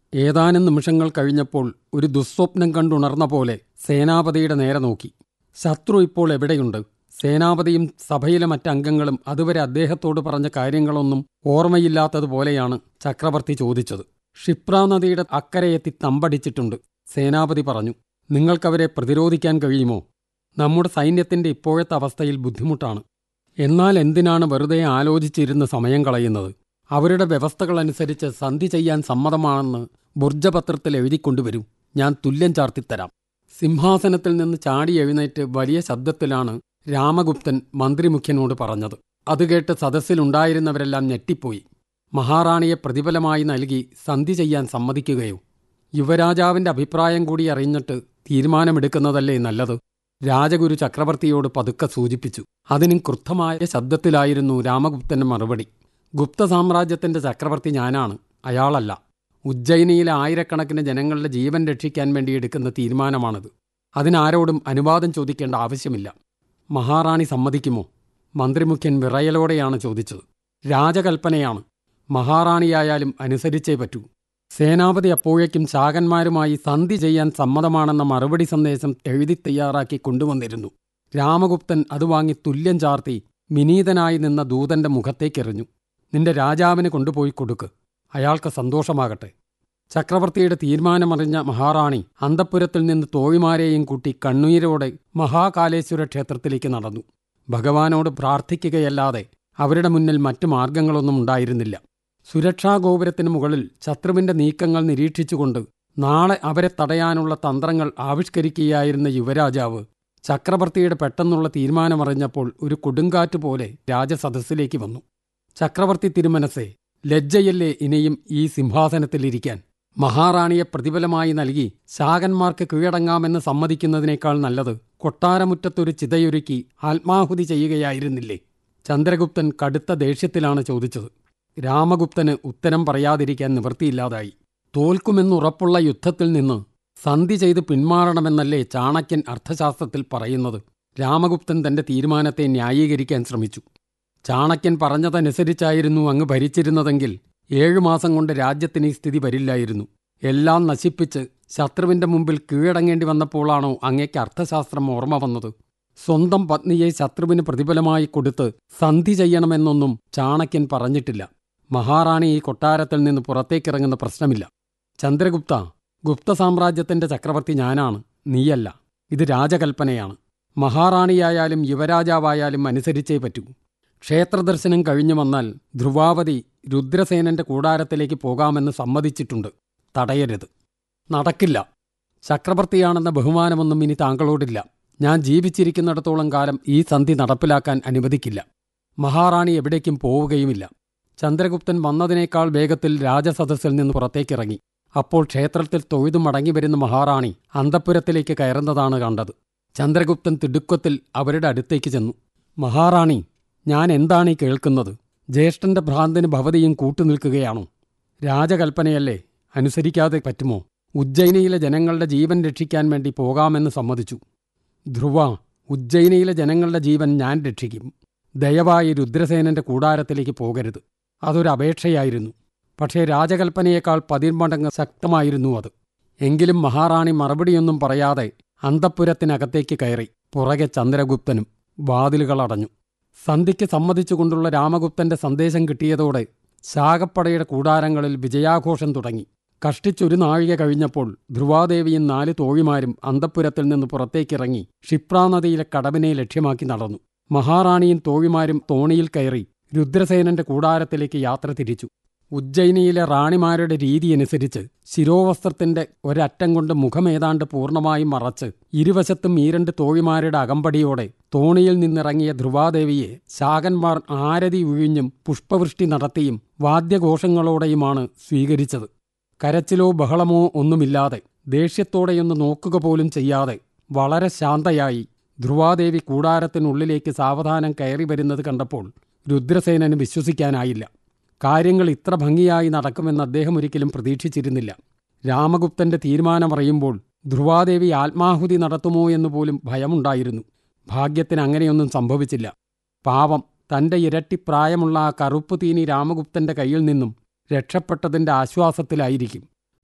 ഏതാനും നിമിഷങ്ങൾ കഴിഞ്ഞപ്പോൾ ഒരു ദുസ്വപ്നം കണ്ടുണർന്ന പോലെ സേനാപതിയുടെ നേരെ നോക്കി ശത്രു ഇപ്പോൾ എവിടെയുണ്ട് സേനാപതിയും സഭയിലെ മറ്റംഗങ്ങളും അതുവരെ അദ്ദേഹത്തോട് പറഞ്ഞ കാര്യങ്ങളൊന്നും ഓർമ്മയില്ലാത്തതുപോലെയാണ് ചക്രവർത്തി ചോദിച്ചത് ക്ഷിപ്ര നദിയുടെ അക്കരയെത്തി തമ്പടിച്ചിട്ടുണ്ട് സേനാപതി പറഞ്ഞു നിങ്ങൾക്കവരെ പ്രതിരോധിക്കാൻ കഴിയുമോ നമ്മുടെ സൈന്യത്തിന്റെ ഇപ്പോഴത്തെ അവസ്ഥയിൽ ബുദ്ധിമുട്ടാണ് എന്നാൽ എന്തിനാണ് വെറുതെ ആലോചിച്ചിരുന്ന് സമയം കളയുന്നത് അവരുടെ വ്യവസ്ഥകളനുസരിച്ച് സന്ധി ചെയ്യാൻ സമ്മതമാണെന്ന് ബുർജപത്രത്തിൽ എഴുതിക്കൊണ്ടുവരൂ ഞാൻ തുല്യം ചാർത്തിത്തരാം സിംഹാസനത്തിൽ നിന്ന് ചാടി എഴുന്നേറ്റ് വലിയ ശബ്ദത്തിലാണ് രാമഗുപ്തൻ മന്ത്രിമുഖ്യനോട് പറഞ്ഞത് അത് കേട്ട് സദസ്സിലുണ്ടായിരുന്നവരെല്ലാം ഞെട്ടിപ്പോയി മഹാറാണിയെ പ്രതിഫലമായി നൽകി സന്ധി ചെയ്യാൻ സമ്മതിക്കുകയോ യുവരാജാവിന്റെ അഭിപ്രായം കൂടി അറിഞ്ഞിട്ട് തീരുമാനമെടുക്കുന്നതല്ലേ നല്ലത് രാജഗുരു ചക്രവർത്തിയോട് പതുക്കെ സൂചിപ്പിച്ചു അതിനും ക്രുദ്ധമായ ശബ്ദത്തിലായിരുന്നു രാമഗുപ്തന്റെ മറുപടി ഗുപ്ത സാമ്രാജ്യത്തിന്റെ ചക്രവർത്തി ഞാനാണ് അയാളല്ല ഉജ്ജയിനിയിലെ ആയിരക്കണക്കിന് ജനങ്ങളുടെ ജീവൻ രക്ഷിക്കാൻ വേണ്ടി എടുക്കുന്ന തീരുമാനമാണിത് അതിനാരോടും അനുവാദം ചോദിക്കേണ്ട ആവശ്യമില്ല മഹാറാണി സമ്മതിക്കുമോ മന്ത്രിമുഖ്യൻ വിറയലോടെയാണ് ചോദിച്ചത് രാജകൽപ്പനയാണ് മഹാറാണിയായാലും അനുസരിച്ചേ പറ്റൂ സേനാപതി അപ്പോഴേക്കും ശാകന്മാരുമായി സന്ധി ചെയ്യാൻ സമ്മതമാണെന്ന മറുപടി സന്ദേശം എഴുതി തയ്യാറാക്കി കൊണ്ടുവന്നിരുന്നു രാമഗുപ്തൻ അത് വാങ്ങി തുല്യം ചാർത്തി വിനീതനായി നിന്ന ദൂതന്റെ മുഖത്തേക്കെറിഞ്ഞു നിന്റെ രാജാവിന് കൊണ്ടുപോയി കൊടുക്ക് അയാൾക്ക് സന്തോഷമാകട്ടെ ചക്രവർത്തിയുടെ തീരുമാനമറിഞ്ഞ മഹാറാണി അന്തപ്പുരത്തിൽ നിന്ന് തോഴിമാരെയും കൂട്ടി കണ്ണുനീരോടെ മഹാകാലേശ്വര ക്ഷേത്രത്തിലേക്ക് നടന്നു ഭഗവാനോട് പ്രാർത്ഥിക്കുകയല്ലാതെ അവരുടെ മുന്നിൽ മറ്റു മാർഗങ്ങളൊന്നും ഉണ്ടായിരുന്നില്ല സുരക്ഷാ ഗോപുരത്തിന് മുകളിൽ ശത്രുവിന്റെ നീക്കങ്ങൾ നിരീക്ഷിച്ചുകൊണ്ട് നാളെ അവരെ തടയാനുള്ള തന്ത്രങ്ങൾ ആവിഷ്കരിക്കുകയായിരുന്ന യുവരാജാവ് ചക്രവർത്തിയുടെ പെട്ടെന്നുള്ള തീരുമാനമറിഞ്ഞപ്പോൾ ഒരു കൊടുങ്കാറ്റ് പോലെ രാജസദസ്സിലേക്ക് വന്നു ചക്രവർത്തി തിരുമനസെ ലജ്ജയല്ലേ ഇനിയും ഈ സിംഹാസനത്തിലിരിക്കാൻ മഹാറാണിയെ പ്രതിഫലമായി നൽകി ശാകന്മാർക്ക് കീഴടങ്ങാമെന്ന് സമ്മതിക്കുന്നതിനേക്കാൾ നല്ലത് കൊട്ടാരമുറ്റത്തൊരു ചിതയൊരുക്കി ആത്മാഹുതി ചെയ്യുകയായിരുന്നില്ലേ ചന്ദ്രഗുപ്തൻ കടുത്ത ദേഷ്യത്തിലാണ് ചോദിച്ചത് രാമഗുപ്തന് ഉത്തരം പറയാതിരിക്കാൻ നിവൃത്തിയില്ലാതായി തോൽക്കുമെന്നുറപ്പുള്ള യുദ്ധത്തിൽ നിന്ന് സന്ധി ചെയ്ത് പിന്മാറണമെന്നല്ലേ ചാണക്യൻ അർത്ഥശാസ്ത്രത്തിൽ പറയുന്നത് രാമഗുപ്തൻ തന്റെ തീരുമാനത്തെ ന്യായീകരിക്കാൻ ശ്രമിച്ചു ചാണക്യൻ പറഞ്ഞതനുസരിച്ചായിരുന്നു അങ്ങ് ഭരിച്ചിരുന്നതെങ്കിൽ ഏഴുമാസം കൊണ്ട് രാജ്യത്തിന് ഈ സ്ഥിതി വരില്ലായിരുന്നു എല്ലാം നശിപ്പിച്ച് ശത്രുവിന്റെ മുമ്പിൽ കീഴടങ്ങേണ്ടി വന്നപ്പോഴാണോ അങ്ങേക്ക് അർത്ഥശാസ്ത്രം ഓർമ്മ വന്നത് സ്വന്തം പത്നിയെ ശത്രുവിന് പ്രതിഫലമായി കൊടുത്ത് സന്ധി ചെയ്യണമെന്നൊന്നും ചാണക്യൻ പറഞ്ഞിട്ടില്ല മഹാറാണി ഈ കൊട്ടാരത്തിൽ നിന്ന് പുറത്തേക്കിറങ്ങുന്ന പ്രശ്നമില്ല ചന്ദ്രഗുപ്ത ഗുപ്ത സാമ്രാജ്യത്തിന്റെ ചക്രവർത്തി ഞാനാണ് നീയല്ല ഇത് രാജകൽപ്പനയാണ് മഹാറാണിയായാലും യുവരാജാവായാലും അനുസരിച്ചേ പറ്റൂ ക്ഷേത്രദർശനം കഴിഞ്ഞു വന്നാൽ ധ്രുവാവതി രുദ്രസേനന്റെ കൂടാരത്തിലേക്ക് പോകാമെന്ന് സമ്മതിച്ചിട്ടുണ്ട് തടയരുത് നടക്കില്ല ചക്രവർത്തിയാണെന്ന ബഹുമാനമൊന്നും ഇനി താങ്കളോടില്ല ഞാൻ ജീവിച്ചിരിക്കുന്നിടത്തോളം കാലം ഈ സന്ധി നടപ്പിലാക്കാൻ അനുവദിക്കില്ല മഹാറാണി എവിടേക്കും പോവുകയുമില്ല ചന്ദ്രഗുപ്തൻ വന്നതിനേക്കാൾ വേഗത്തിൽ രാജസദസ്സിൽ നിന്ന് പുറത്തേക്കിറങ്ങി അപ്പോൾ ക്ഷേത്രത്തിൽ തൊഴുതു മടങ്ങിവരുന്ന മഹാറാണി അന്തപ്പുരത്തിലേക്ക് കയറുന്നതാണ് കണ്ടത് ചന്ദ്രഗുപ്തൻ തിടുക്കത്തിൽ അവരുടെ അടുത്തേക്ക് ചെന്നു മഹാറാണി ഞാൻ എന്താണ് ഈ കേൾക്കുന്നത് ജ്യേഷ്ഠന്റെ ഭ്രാന്തിന് ഭവതിയും കൂട്ടുനിൽക്കുകയാണോ രാജകൽപ്പനയല്ലേ അനുസരിക്കാതെ പറ്റുമോ ഉജ്ജയിനിയിലെ ജനങ്ങളുടെ ജീവൻ രക്ഷിക്കാൻ വേണ്ടി പോകാമെന്ന് സമ്മതിച്ചു ധ്രുവ ഉജ്ജയിനിയിലെ ജനങ്ങളുടെ ജീവൻ ഞാൻ രക്ഷിക്കും ദയവായി രുദ്രസേനന്റെ കൂടാരത്തിലേക്ക് പോകരുത് അതൊരു അപേക്ഷയായിരുന്നു പക്ഷേ രാജകൽപ്പനയേക്കാൾ പതിന്മടങ്ങ് ശക്തമായിരുന്നു അത് എങ്കിലും മഹാറാണി മറുപടിയൊന്നും പറയാതെ അന്തപ്പുരത്തിനകത്തേക്ക് കയറി പുറകെ ചന്ദ്രഗുപ്തനും വാതിലുകൾ അടഞ്ഞു സന്ധിക്ക് സമ്മതിച്ചുകൊണ്ടുള്ള രാമഗുപ്തന്റെ സന്ദേശം കിട്ടിയതോടെ ശാകപ്പടയുടെ കൂടാരങ്ങളിൽ വിജയാഘോഷം തുടങ്ങി കഷ്ടിച്ചൊരു നാഴിക കഴിഞ്ഞപ്പോൾ ധ്രുവാദേവിയും നാല് തോഴിമാരും അന്തപ്പുരത്തിൽ നിന്ന് പുറത്തേക്കിറങ്ങി ക്ഷിപ്രാനദിയിലെ കടവിനെ ലക്ഷ്യമാക്കി നടന്നു മഹാറാണിയും തോഴിമാരും തോണിയിൽ കയറി രുദ്രസേനന്റെ കൂടാരത്തിലേക്ക് യാത്ര തിരിച്ചു ഉജ്ജയിനിയിലെ റാണിമാരുടെ രീതിയനുസരിച്ച് ശിരോവസ്ത്രത്തിന്റെ ഒരറ്റം കൊണ്ട് മുഖമേതാണ്ട് പൂർണ്ണമായും മറച്ച് ഇരുവശത്തും ഈ രണ്ട് തോഴിമാരുടെ അകമ്പടിയോടെ തോണിയിൽ നിന്നിറങ്ങിയ ധ്രുവാദേവിയെ ശാകന്മാർ ആരതി ഒഴിഞ്ഞും പുഷ്പവൃഷ്ടി നടത്തിയും വാദ്യഘോഷങ്ങളോടെയുമാണ് സ്വീകരിച്ചത് കരച്ചിലോ ബഹളമോ ഒന്നുമില്ലാതെ ദേഷ്യത്തോടെയൊന്ന് നോക്കുക പോലും ചെയ്യാതെ വളരെ ശാന്തയായി ധ്രുവാദേവി കൂടാരത്തിനുള്ളിലേക്ക് സാവധാനം കയറി വരുന്നത് കണ്ടപ്പോൾ രുദ്രസേനന് വിശ്വസിക്കാനായില്ല കാര്യങ്ങൾ ഇത്ര ഭംഗിയായി നടക്കുമെന്ന് അദ്ദേഹം ഒരിക്കലും പ്രതീക്ഷിച്ചിരുന്നില്ല രാമഗുപ്തന്റെ തീരുമാനമറിയുമ്പോൾ ധ്രുവാദേവി ആത്മാഹുതി നടത്തുമോ എന്ന് പോലും ഭയമുണ്ടായിരുന്നു ഭാഗ്യത്തിന് അങ്ങനെയൊന്നും സംഭവിച്ചില്ല പാവം തന്റെ ഇരട്ടി പ്രായമുള്ള ആ കറുപ്പ് തീനി രാമഗുപ്തന്റെ കയ്യിൽ നിന്നും രക്ഷപ്പെട്ടതിന്റെ ആശ്വാസത്തിലായിരിക്കും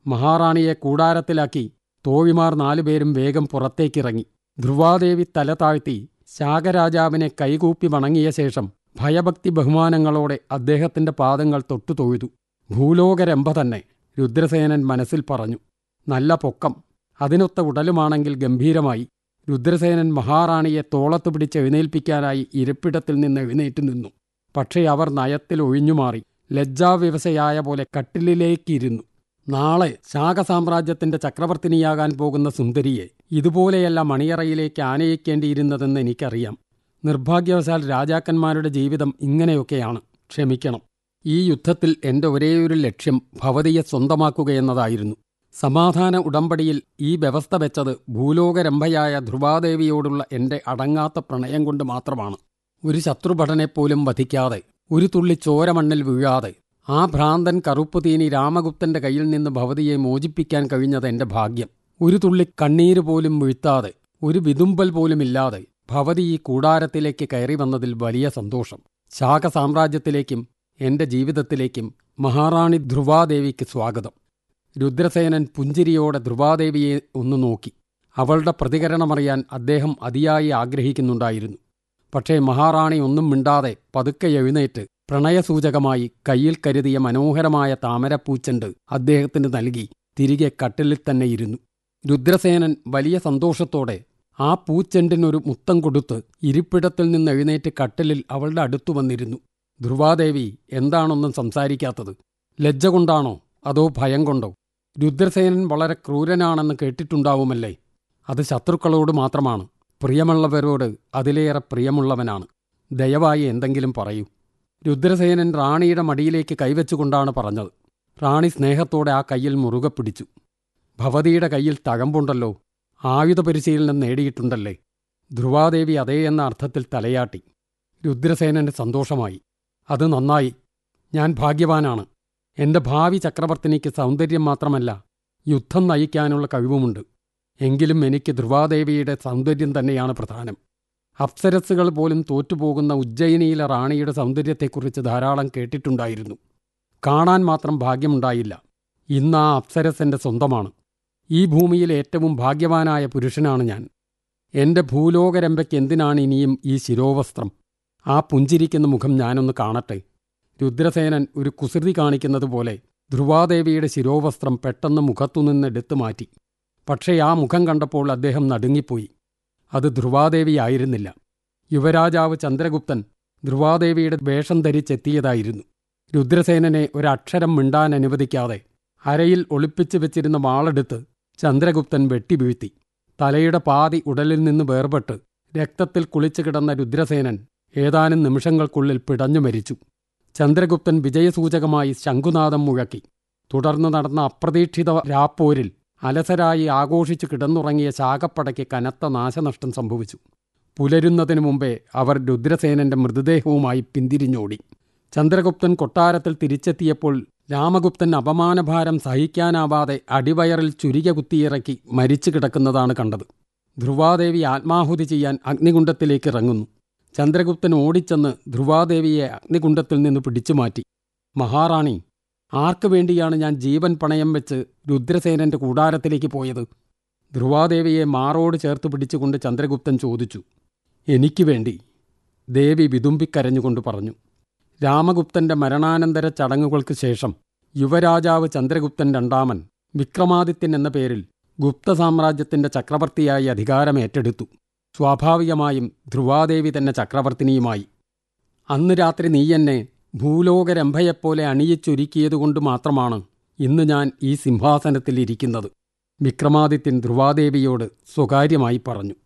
മഹാറാണിയെ കൂടാരത്തിലാക്കി തോഴിമാർ നാലുപേരും വേഗം പുറത്തേക്കിറങ്ങി ധ്രുവാദേവി തല താഴ്ത്തി ശാകരാജാവിനെ കൈകൂപ്പി വണങ്ങിയ ശേഷം ഭയഭക്തി ബഹുമാനങ്ങളോടെ അദ്ദേഹത്തിന്റെ പാദങ്ങൾ തൊട്ടു തൊഴുതു ഭൂലോകരംഭ തന്നെ രുദ്രസേനൻ മനസ്സിൽ പറഞ്ഞു നല്ല പൊക്കം അതിനൊത്ത ഉടലുമാണെങ്കിൽ ഗംഭീരമായി രുദ്രസേനൻ മഹാറാണിയെ തോളത്ത് പിടിച്ച് എഴുന്നേൽപ്പിക്കാനായി ഇരിപ്പിടത്തിൽ നിന്ന് എഴുന്നേറ്റ് നിന്നു പക്ഷേ അവർ നയത്തിൽ ഒഴിഞ്ഞുമാറി ലജ്ജാവിവശയായ പോലെ കട്ടിലിലേക്കിരുന്നു നാളെ ശാഖസാമ്രാജ്യത്തിന്റെ ചക്രവർത്തിനിയാകാൻ പോകുന്ന സുന്ദരിയെ ഇതുപോലെയല്ല മണിയറയിലേക്ക് ആനയിക്കേണ്ടിയിരുന്നതെന്ന് എനിക്കറിയാം നിർഭാഗ്യവശാൽ രാജാക്കന്മാരുടെ ജീവിതം ഇങ്ങനെയൊക്കെയാണ് ക്ഷമിക്കണം ഈ യുദ്ധത്തിൽ എന്റെ ഒരേയൊരു ലക്ഷ്യം ഭവതിയെ സ്വന്തമാക്കുകയെന്നതായിരുന്നു സമാധാന ഉടമ്പടിയിൽ ഈ വ്യവസ്ഥ വെച്ചത് ഭൂലോകരംഭയായ ധ്രുവാദേവിയോടുള്ള എന്റെ അടങ്ങാത്ത പ്രണയം കൊണ്ട് മാത്രമാണ് ഒരു ശത്രുഭടനെപ്പോലും വധിക്കാതെ ഒരു തുള്ളി ചോര മണ്ണിൽ വീഴാതെ ആ ഭ്രാന്തൻ കറുപ്പ് തീനി രാമഗുപ്തന്റെ കയ്യിൽ നിന്ന് ഭവതിയെ മോചിപ്പിക്കാൻ കഴിഞ്ഞത് എന്റെ ഭാഗ്യം ഒരു തുള്ളി കണ്ണീര് പോലും വീഴ്ത്താതെ ഒരു വിതുമ്പൽ പോലുമില്ലാതെ ഭവതി ഈ കൂടാരത്തിലേക്ക് കയറി വന്നതിൽ വലിയ സന്തോഷം ശാഖ സാമ്രാജ്യത്തിലേക്കും എന്റെ ജീവിതത്തിലേക്കും മഹാറാണി ധ്രുവാദേവിക്ക് സ്വാഗതം രുദ്രസേനൻ പുഞ്ചിരിയോടെ ധ്രുവാദേവിയെ ഒന്ന് നോക്കി അവളുടെ പ്രതികരണമറിയാൻ അദ്ദേഹം അതിയായി ആഗ്രഹിക്കുന്നുണ്ടായിരുന്നു പക്ഷേ മഹാറാണി ഒന്നും മിണ്ടാതെ പതുക്കെ എഴുന്നേറ്റ് പ്രണയസൂചകമായി കയ്യിൽ കരുതിയ മനോഹരമായ താമരപ്പൂച്ചെണ്ട് അദ്ദേഹത്തിന് നൽകി തിരികെ കട്ടിലിൽ തന്നെ ഇരുന്നു രുദ്രസേനൻ വലിയ സന്തോഷത്തോടെ ആ പൂച്ചെണ്ടിനൊരു മുത്തം കൊടുത്ത് ഇരിപ്പിടത്തിൽ നിന്ന് എഴുന്നേറ്റ് കട്ടിലിൽ അവളുടെ അടുത്തു വന്നിരുന്നു ധ്രുവാദേവി എന്താണൊന്നും സംസാരിക്കാത്തത് ലജ്ജ കൊണ്ടാണോ അതോ ഭയം കൊണ്ടോ രുദ്രസേനൻ വളരെ ക്രൂരനാണെന്ന് കേട്ടിട്ടുണ്ടാവുമല്ലേ അത് ശത്രുക്കളോട് മാത്രമാണ് പ്രിയമുള്ളവരോട് അതിലേറെ പ്രിയമുള്ളവനാണ് ദയവായി എന്തെങ്കിലും പറയൂ രുദ്രസേനൻ റാണിയുടെ മടിയിലേക്ക് കൈവച്ചുകൊണ്ടാണ് പറഞ്ഞത് റാണി സ്നേഹത്തോടെ ആ കയ്യിൽ മുറുകെ പിടിച്ചു ഭവതിയുടെ കയ്യിൽ തഴമ്പുണ്ടല്ലോ ആയുധ പരിശീലനം നേടിയിട്ടുണ്ടല്ലേ ധ്രുവാദേവി അതേ എന്ന അർത്ഥത്തിൽ തലയാട്ടി രുദ്രസേനന് സന്തോഷമായി അത് നന്നായി ഞാൻ ഭാഗ്യവാനാണ് എന്റെ ഭാവി ചക്രവർത്തിനിക്ക് സൗന്ദര്യം മാത്രമല്ല യുദ്ധം നയിക്കാനുള്ള കഴിവുമുണ്ട് എങ്കിലും എനിക്ക് ധ്രുവാദേവിയുടെ സൗന്ദര്യം തന്നെയാണ് പ്രധാനം അപ്സരസ്സുകൾ പോലും തോറ്റുപോകുന്ന ഉജ്ജയിനിയിലെ റാണിയുടെ സൗന്ദര്യത്തെക്കുറിച്ച് ധാരാളം കേട്ടിട്ടുണ്ടായിരുന്നു കാണാൻ മാത്രം ഭാഗ്യമുണ്ടായില്ല ഇന്ന് ആ അപ്സരസ് എന്റെ സ്വന്തമാണ് ഈ ഭൂമിയിലെ ഏറ്റവും ഭാഗ്യവാനായ പുരുഷനാണ് ഞാൻ എന്റെ ഭൂലോകരമ്പയ്ക്ക് എന്തിനാണ് ഇനിയും ഈ ശിരോവസ്ത്രം ആ പുഞ്ചിരിക്കുന്ന മുഖം ഞാനൊന്ന് കാണട്ടെ രുദ്രസേനൻ ഒരു കുസൃതി കാണിക്കുന്നത് പോലെ ധ്രുവാദേവിയുടെ ശിരോവസ്ത്രം പെട്ടെന്ന് മുഖത്തുനിന്ന് എടുത്തു മാറ്റി പക്ഷേ ആ മുഖം കണ്ടപ്പോൾ അദ്ദേഹം നടുങ്ങിപ്പോയി അത് ധ്രുവാദേവിയായിരുന്നില്ല യുവരാജാവ് ചന്ദ്രഗുപ്തൻ ധ്രുവാദേവിയുടെ വേഷം ധരിച്ചെത്തിയതായിരുന്നു രുദ്രസേനനെ ഒരക്ഷരം മിണ്ടാൻ അനുവദിക്കാതെ അരയിൽ ഒളിപ്പിച്ചു വെച്ചിരുന്ന വാളെടുത്ത് ചന്ദ്രഗുപ്തൻ വെട്ടിവീഴ്ത്തി തലയുടെ പാതി ഉടലിൽ നിന്ന് വേർപെട്ട് രക്തത്തിൽ കുളിച്ചു കിടന്ന രുദ്രസേനൻ ഏതാനും നിമിഷങ്ങൾക്കുള്ളിൽ പിടഞ്ഞു മരിച്ചു ചന്ദ്രഗുപ്തൻ വിജയസൂചകമായി ശംഖുനാദം മുഴക്കി തുടർന്ന് നടന്ന അപ്രതീക്ഷിത രാപ്പോരിൽ അലസരായി ആഘോഷിച്ചു കിടന്നുറങ്ങിയ ശാഖപ്പടയ്ക്ക് കനത്ത നാശനഷ്ടം സംഭവിച്ചു പുലരുന്നതിനു മുമ്പേ അവർ രുദ്രസേനന്റെ മൃതദേഹവുമായി പിന്തിരിഞ്ഞോടി ചന്ദ്രഗുപ്തൻ കൊട്ടാരത്തിൽ തിരിച്ചെത്തിയപ്പോൾ രാമഗുപ്തൻ അപമാനഭാരം സഹിക്കാനാവാതെ അടിവയറിൽ ചുരിക കുത്തിയിറക്കി മരിച്ചു കിടക്കുന്നതാണ് കണ്ടത് ധ്രുവാദേവി ആത്മാഹുതി ചെയ്യാൻ അഗ്നികുണ്ഡത്തിലേക്ക് ഇറങ്ങുന്നു ചന്ദ്രഗുപ്തൻ ഓടിച്ചെന്ന് ധ്രുവാദേവിയെ അഗ്നികുണ്ഡത്തിൽ നിന്ന് പിടിച്ചുമാറ്റി മഹാറാണി ആർക്കു വേണ്ടിയാണ് ഞാൻ ജീവൻ പണയം വെച്ച് രുദ്രസേനന്റെ കൂടാരത്തിലേക്ക് പോയത് ധ്രുവാദേവിയെ മാറോട് ചേർത്ത് പിടിച്ചുകൊണ്ട് ചന്ദ്രഗുപ്തൻ ചോദിച്ചു എനിക്ക് വേണ്ടി ദേവി വിതുമ്പിക്കരഞ്ഞുകൊണ്ട് പറഞ്ഞു രാമഗുപ്തന്റെ മരണാനന്തര ചടങ്ങുകൾക്ക് ശേഷം യുവരാജാവ് ചന്ദ്രഗുപ്തൻ രണ്ടാമൻ വിക്രമാദിത്യൻ എന്ന പേരിൽ ഗുപ്ത സാമ്രാജ്യത്തിന്റെ ചക്രവർത്തിയായി അധികാരമേറ്റെടുത്തു സ്വാഭാവികമായും ധ്രുവാദേവി തന്നെ ചക്രവർത്തിനിയുമായി അന്ന് രാത്രി നീ എന്നെ ഭൂലോകരംഭയെപ്പോലെ അണിയിച്ചൊരുക്കിയതുകൊണ്ട് മാത്രമാണ് ഇന്ന് ഞാൻ ഈ സിംഹാസനത്തിൽ ഇരിക്കുന്നത് വിക്രമാദിത്യൻ ധ്രുവാദേവിയോട് സ്വകാര്യമായി പറഞ്ഞു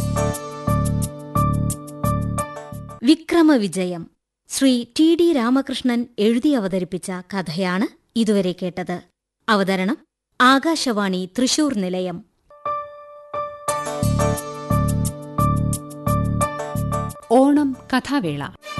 വിക്രമവിജയം ശ്രീ ടി ഡി രാമകൃഷ്ണൻ എഴുതി അവതരിപ്പിച്ച കഥയാണ് ഇതുവരെ കേട്ടത് അവതരണം ആകാശവാണി തൃശൂർ നിലയം ഓണം കഥാവേള